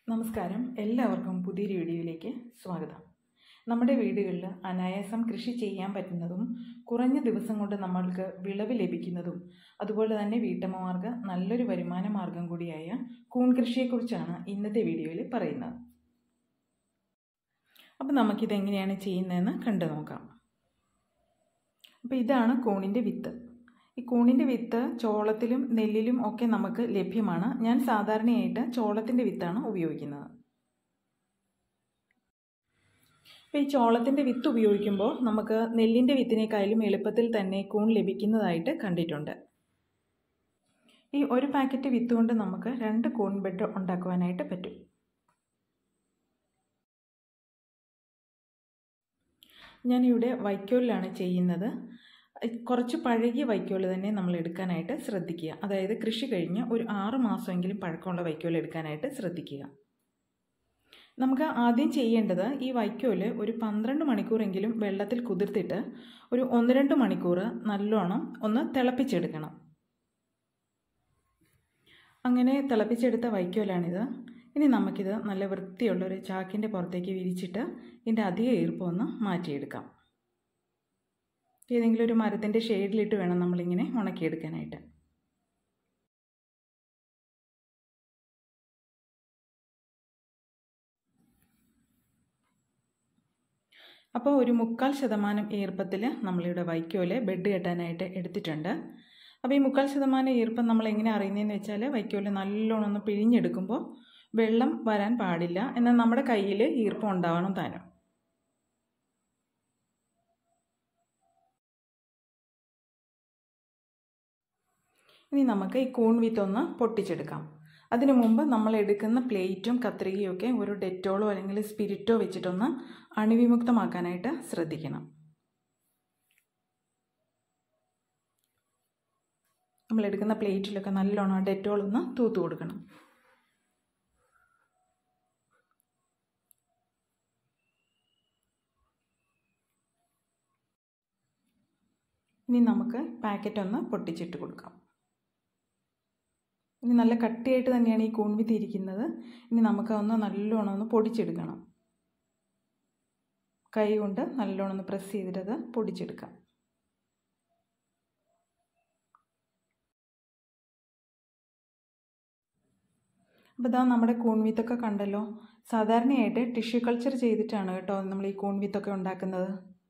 നമസ്കാരം എല്ലാവർക്കും പുതിയൊരു വീഡിയോയിലേക്ക് സ്വാഗതം നമ്മുടെ വീടുകളിൽ അനായാസം കൃഷി ചെയ്യാൻ പറ്റുന്നതും കുറഞ്ഞ ദിവസം കൊണ്ട് നമ്മൾക്ക് വിളവ് ലഭിക്കുന്നതും അതുപോലെ തന്നെ വീട്ടമ്മമാർക്ക് നല്ലൊരു വരുമാന മാർഗം കൂടിയായ കൂൺ കൃഷിയെക്കുറിച്ചാണ് ഇന്നത്തെ വീഡിയോയിൽ പറയുന്നത് അപ്പോൾ നമുക്കിതെങ്ങനെയാണ് ചെയ്യുന്നതെന്ന് കണ്ടു നോക്കാം അപ്പോൾ ഇതാണ് കൂണിൻ്റെ വിത്ത് ഈ കൂണിൻ്റെ വിത്ത് ചോളത്തിലും നെല്ലിലും ഒക്കെ നമുക്ക് ലഭ്യമാണ് ഞാൻ സാധാരണയായിട്ട് ചോളത്തിൻ്റെ വിത്താണ് ഉപയോഗിക്കുന്നത് അപ്പോൾ ഈ ചോളത്തിൻ്റെ വിത്ത് ഉപയോഗിക്കുമ്പോൾ നമുക്ക് നെല്ലിൻ്റെ വിത്തിനേക്കാളും എളുപ്പത്തിൽ തന്നെ കൂൺ ലഭിക്കുന്നതായിട്ട് കണ്ടിട്ടുണ്ട് ഈ ഒരു പാക്കറ്റ് വിത്ത് കൊണ്ട് നമുക്ക് രണ്ട് കൂൺ ബെഡ് ഉണ്ടാക്കുവാനായിട്ട് പറ്റും ഞാനിവിടെ വൈക്കോലിലാണ് ചെയ്യുന്നത് കുറച്ച് പഴകിയ വൈക്കോൽ തന്നെ നമ്മൾ എടുക്കാനായിട്ട് ശ്രദ്ധിക്കുക അതായത് കൃഷി കഴിഞ്ഞ് ഒരു ആറ് മാസമെങ്കിലും പഴക്കമുള്ള വൈക്കോൽ എടുക്കാനായിട്ട് ശ്രദ്ധിക്കുക നമുക്ക് ആദ്യം ചെയ്യേണ്ടത് ഈ വൈക്കോല് ഒരു പന്ത്രണ്ട് മണിക്കൂറെങ്കിലും വെള്ളത്തിൽ കുതിർത്തിട്ട് ഒരു ഒന്ന് രണ്ട് മണിക്കൂർ നല്ലോണം ഒന്ന് തിളപ്പിച്ചെടുക്കണം അങ്ങനെ തിളപ്പിച്ചെടുത്ത വൈക്കോലാണിത് ഇനി നമുക്കിത് നല്ല വൃത്തിയുള്ള ഒരു ചാക്കിൻ്റെ പുറത്തേക്ക് വിരിച്ചിട്ട് ഇതിൻ്റെ അധിക ഈർപ്പം ഒന്ന് മാറ്റിയെടുക്കാം ഏതെങ്കിലും ഒരു മരത്തിൻ്റെ ഷെയ്ഡിലിട്ട് വേണം നമ്മളിങ്ങനെ ഉണക്കിയെടുക്കാനായിട്ട് അപ്പോൾ ഒരു മുക്കാൽ ശതമാനം ഈർപ്പത്തിൽ നമ്മളിവിടെ വൈക്കോല് ബെഡ് കെട്ടാനായിട്ട് എടുത്തിട്ടുണ്ട് അപ്പോൾ ഈ മുക്കാൽ ശതമാനം ഈർപ്പം നമ്മൾ എങ്ങനെ അറിയുന്നതെന്ന് വെച്ചാൽ വൈക്കോല് നല്ലോണം ഒന്ന് പിഴിഞ്ഞെടുക്കുമ്പോൾ വെള്ളം വരാൻ പാടില്ല എന്നാൽ നമ്മുടെ കയ്യിൽ ഈർപ്പം ഉണ്ടാവണം താനും ഇനി നമുക്ക് ഈ കൂൺ വിത്തൊന്ന് പൊട്ടിച്ചെടുക്കാം അതിനു മുമ്പ് നമ്മൾ എടുക്കുന്ന പ്ലേറ്റും കത്രികയും ഒക്കെ ഒരു ഡെറ്റോളോ അല്ലെങ്കിൽ സ്പിരിറ്റോ വെച്ചിട്ടൊന്ന് അണുവിമുക്തമാക്കാനായിട്ട് ശ്രദ്ധിക്കണം നമ്മൾ എടുക്കുന്ന പ്ലേറ്റിലൊക്കെ നല്ലോണം ഡെറ്റോൾ ഒന്ന് തൂത്ത് കൊടുക്കണം ഇനി നമുക്ക് പാക്കറ്റ് ഒന്ന് പൊട്ടിച്ചിട്ട് കൊടുക്കാം ഇനി നല്ല കട്ടിയായിട്ട് തന്നെയാണ് ഈ കൂൺവിത്ത് ഇരിക്കുന്നത് ഇനി നമുക്ക് ഒന്ന് നല്ലോണം ഒന്ന് പൊടിച്ചെടുക്കണം കൈ കൊണ്ട് നല്ലോണം ഒന്ന് പ്രസ് ചെയ്തിട്ട് പൊടിച്ചെടുക്കാം അപ്പോൾ ഇതാ നമ്മുടെ കൂൺവിത്തൊക്കെ കണ്ടല്ലോ സാധാരണയായിട്ട് ടിഷ്യൂ കൾച്ചർ ചെയ്തിട്ടാണ് കേട്ടോ നമ്മൾ ഈ കൂൺവിത്തൊക്കെ ഉണ്ടാക്കുന്നത്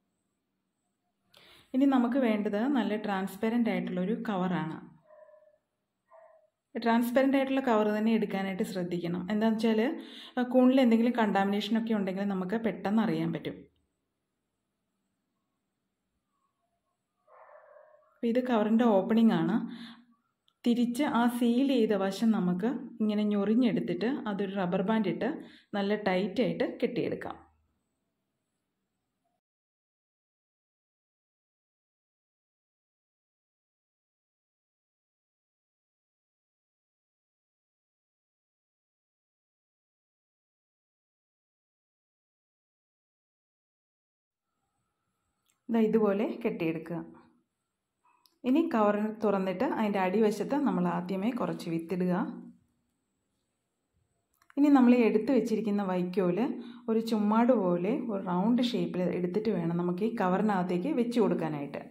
ഇനി നമുക്ക് വേണ്ടത് നല്ല ട്രാൻസ്പെറൻ്റ് ആയിട്ടുള്ളൊരു കവറാണ് ട്രാൻസ്പെറൻ്റ് ആയിട്ടുള്ള കവർ തന്നെ എടുക്കാനായിട്ട് ശ്രദ്ധിക്കണം എന്താണെന്ന് വെച്ചാൽ കൂണിൽ എന്തെങ്കിലും കണ്ടാമിനേഷൻ ഒക്കെ ഉണ്ടെങ്കിൽ നമുക്ക് പെട്ടെന്ന് അറിയാൻ പറ്റും ഇത് കവറിൻ്റെ ഓപ്പണിംഗ് ആണ് തിരിച്ച് ആ സീൽ ചെയ്ത വശം നമുക്ക് ഇങ്ങനെ ഞൊറിഞ്ഞെടുത്തിട്ട് അതൊരു റബ്ബർ ബാൻഡ് ഇട്ട് നല്ല ടൈറ്റായിട്ട് കെട്ടിയെടുക്കാം ഇതാ ഇതുപോലെ കെട്ടിയെടുക്കുക ഇനി കവർ തുറന്നിട്ട് അതിൻ്റെ അടിവശത്ത് നമ്മൾ ആദ്യമേ കുറച്ച് വിത്തിടുക ഇനി നമ്മൾ എടുത്തു വെച്ചിരിക്കുന്ന വൈക്കോല് ഒരു ചുമ്മാട് പോലെ ഒരു റൗണ്ട് ഷേപ്പിൽ എടുത്തിട്ട് വേണം നമുക്ക് ഈ കവറിനകത്തേക്ക് വെച്ച് കൊടുക്കാനായിട്ട്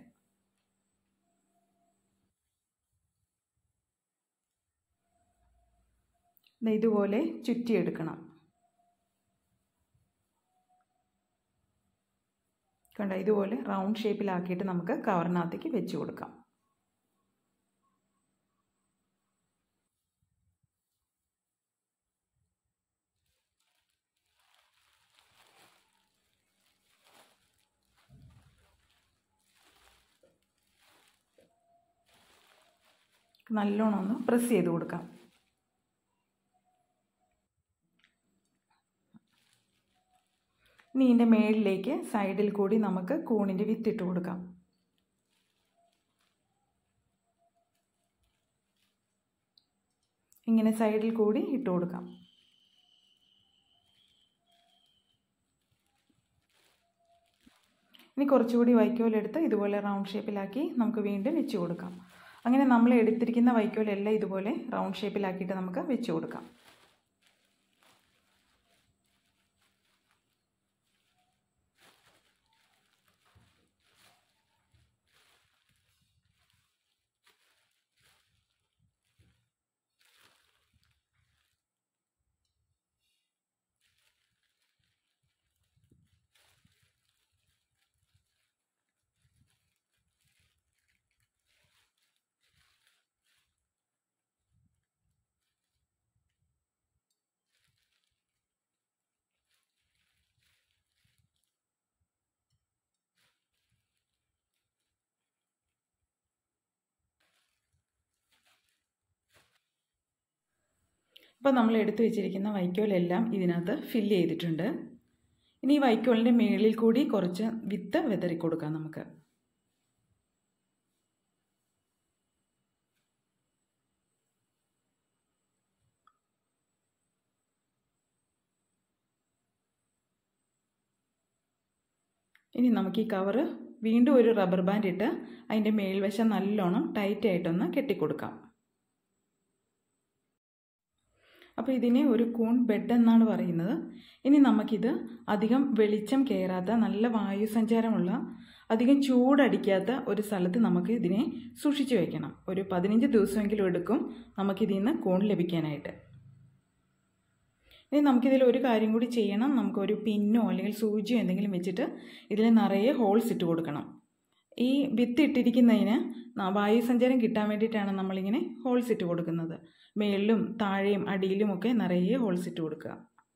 ഇതുപോലെ ചുറ്റിയെടുക്കണം കണ്ട ഇതുപോലെ റൗണ്ട് ഷേപ്പിലാക്കിയിട്ട് നമുക്ക് കവറിനകത്തേക്ക് വെച്ച് കൊടുക്കാം നല്ലോണം ഒന്ന് പ്രസ് ചെയ്ത് കൊടുക്കാം ഇനി ഇതിൻ്റെ മേളിലേക്ക് സൈഡിൽ കൂടി നമുക്ക് കൂണിൻ്റെ വിത്തിട്ട് കൊടുക്കാം ഇങ്ങനെ സൈഡിൽ കൂടി ഇട്ട് കൊടുക്കാം ഇനി കുറച്ചുകൂടി വൈക്കോലെടുത്ത് ഇതുപോലെ റൗണ്ട് ഷേപ്പിലാക്കി നമുക്ക് വീണ്ടും വെച്ച് കൊടുക്കാം അങ്ങനെ നമ്മൾ എടുത്തിരിക്കുന്ന വൈക്കോലെല്ലാം ഇതുപോലെ റൗണ്ട് ഷേപ്പിലാക്കിയിട്ട് നമുക്ക് വെച്ച് കൊടുക്കാം അപ്പോൾ നമ്മൾ എടുത്തു വെച്ചിരിക്കുന്ന വൈക്കോലെല്ലാം ഇതിനകത്ത് ഫില്ല് ചെയ്തിട്ടുണ്ട് ഇനി ഈ വൈക്കോലിൻ്റെ മേളിൽ കൂടി കുറച്ച് വിത്ത് വിതറി കൊടുക്കാം നമുക്ക് ഇനി നമുക്ക് ഈ കവറ് വീണ്ടും ഒരു റബ്ബർ ബാൻഡ് ഇട്ട് അതിൻ്റെ മേൽവശം നല്ലോണം ടൈറ്റായിട്ടൊന്ന് കെട്ടിക്കൊടുക്കാം അപ്പോൾ ഇതിനെ ഒരു കൂൺ ബെഡ് എന്നാണ് പറയുന്നത് ഇനി നമുക്കിത് അധികം വെളിച്ചം കയറാത്ത നല്ല വായു സഞ്ചാരമുള്ള അധികം ചൂടടിക്കാത്ത ഒരു സ്ഥലത്ത് നമുക്ക് ഇതിനെ സൂക്ഷിച്ചു വയ്ക്കണം ഒരു പതിനഞ്ച് ദിവസമെങ്കിലും എടുക്കും നമുക്കിതിൽ നിന്ന് കൂൺ ലഭിക്കാനായിട്ട് ഇനി നമുക്കിതിൽ ഒരു കാര്യം കൂടി ചെയ്യണം നമുക്കൊരു പിന്നോ അല്ലെങ്കിൽ സൂചിയോ എന്തെങ്കിലും വെച്ചിട്ട് ഇതിൽ നിറയെ ഹോൾസ് ഇട്ട് കൊടുക്കണം ഈ വിത്ത് ഇട്ടിരിക്കുന്നതിന് വായുസഞ്ചാരം കിട്ടാൻ വേണ്ടിയിട്ടാണ് നമ്മളിങ്ങനെ ഹോൾസ് ഇട്ട് കൊടുക്കുന്നത് മേളിലും താഴെയും അടിയിലുമൊക്കെ നിറയെ ഹോൾസ് ഇട്ട് കൊടുക്കുക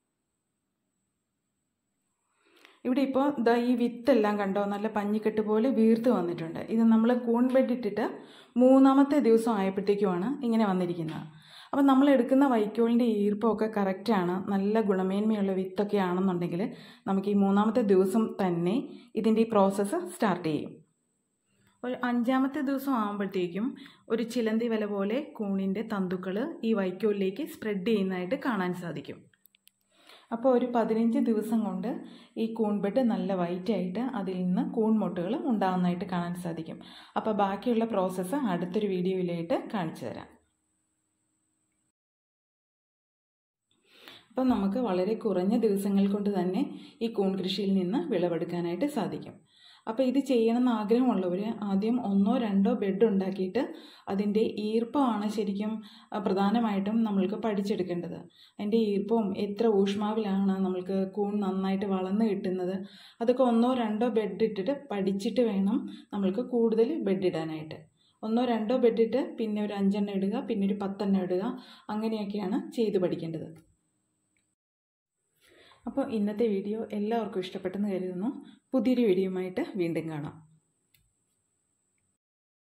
ഇവിടെ ഇപ്പോൾ ദാ ഈ വിത്തെല്ലാം കണ്ടോ നല്ല പഞ്ഞിക്കെട്ട് പോലെ വീർത്ത് വന്നിട്ടുണ്ട് ഇത് നമ്മൾ കൂൺ ബെഡ് ഇട്ടിട്ട് മൂന്നാമത്തെ ദിവസം ആയപ്പോഴത്തേക്കുമാണ് ഇങ്ങനെ വന്നിരിക്കുന്നത് അപ്പം നമ്മൾ എടുക്കുന്ന വൈക്കോലിൻ്റെ ഈർപ്പമൊക്കെ കറക്റ്റാണ് നല്ല ഗുണമേന്മയുള്ള വിത്തൊക്കെ ആണെന്നുണ്ടെങ്കിൽ നമുക്ക് ഈ മൂന്നാമത്തെ ദിവസം തന്നെ ഇതിൻ്റെ ഈ പ്രോസസ്സ് സ്റ്റാർട്ട് ചെയ്യും ഒരു അഞ്ചാമത്തെ ദിവസം ആകുമ്പോഴത്തേക്കും ഒരു ചിലന്തി വല പോലെ കൂണിൻ്റെ തന്തുക്കൾ ഈ വൈക്കോലിലേക്ക് സ്പ്രെഡ് ചെയ്യുന്നതായിട്ട് കാണാൻ സാധിക്കും അപ്പോൾ ഒരു പതിനഞ്ച് ദിവസം കൊണ്ട് ഈ കൂൺബെഡ് നല്ല വൈറ്റായിട്ട് അതിൽ നിന്ന് കൂൺമുട്ടുകൾ ഉണ്ടാകുന്നതായിട്ട് കാണാൻ സാധിക്കും അപ്പോൾ ബാക്കിയുള്ള പ്രോസസ്സ് അടുത്തൊരു വീഡിയോയിലായിട്ട് കാണിച്ചു തരാം അപ്പം നമുക്ക് വളരെ കുറഞ്ഞ ദിവസങ്ങൾ കൊണ്ട് തന്നെ ഈ കൂൺ കൃഷിയിൽ നിന്ന് വിളവെടുക്കാനായിട്ട് സാധിക്കും അപ്പോൾ ഇത് ചെയ്യണമെന്ന് ആഗ്രഹമുള്ളവർ ആദ്യം ഒന്നോ രണ്ടോ ബെഡ് ഉണ്ടാക്കിയിട്ട് അതിൻ്റെ ഈർപ്പമാണ് ശരിക്കും പ്രധാനമായിട്ടും നമ്മൾക്ക് പഠിച്ചെടുക്കേണ്ടത് അതിൻ്റെ ഈർപ്പവും എത്ര ഊഷ്മാവിലാണ് നമ്മൾക്ക് കൂൺ നന്നായിട്ട് വളർന്ന് കിട്ടുന്നത് അതൊക്കെ ഒന്നോ രണ്ടോ ബെഡ് ഇട്ടിട്ട് പഠിച്ചിട്ട് വേണം നമ്മൾക്ക് കൂടുതൽ ബെഡ് ഇടാനായിട്ട് ഒന്നോ രണ്ടോ ബെഡ് ഇട്ട് പിന്നെ ഒരു അഞ്ചെണ്ണം ഇടുക പിന്നെ ഒരു പത്തെണ്ണം ഇടുക അങ്ങനെയൊക്കെയാണ് ചെയ്ത് പഠിക്കേണ്ടത് അപ്പോൾ ഇന്നത്തെ വീഡിയോ എല്ലാവർക്കും ഇഷ്ടപ്പെട്ടെന്ന് കരുതുന്നു പുതിയൊരു വീഡിയോയുമായിട്ട് വീണ്ടും കാണാം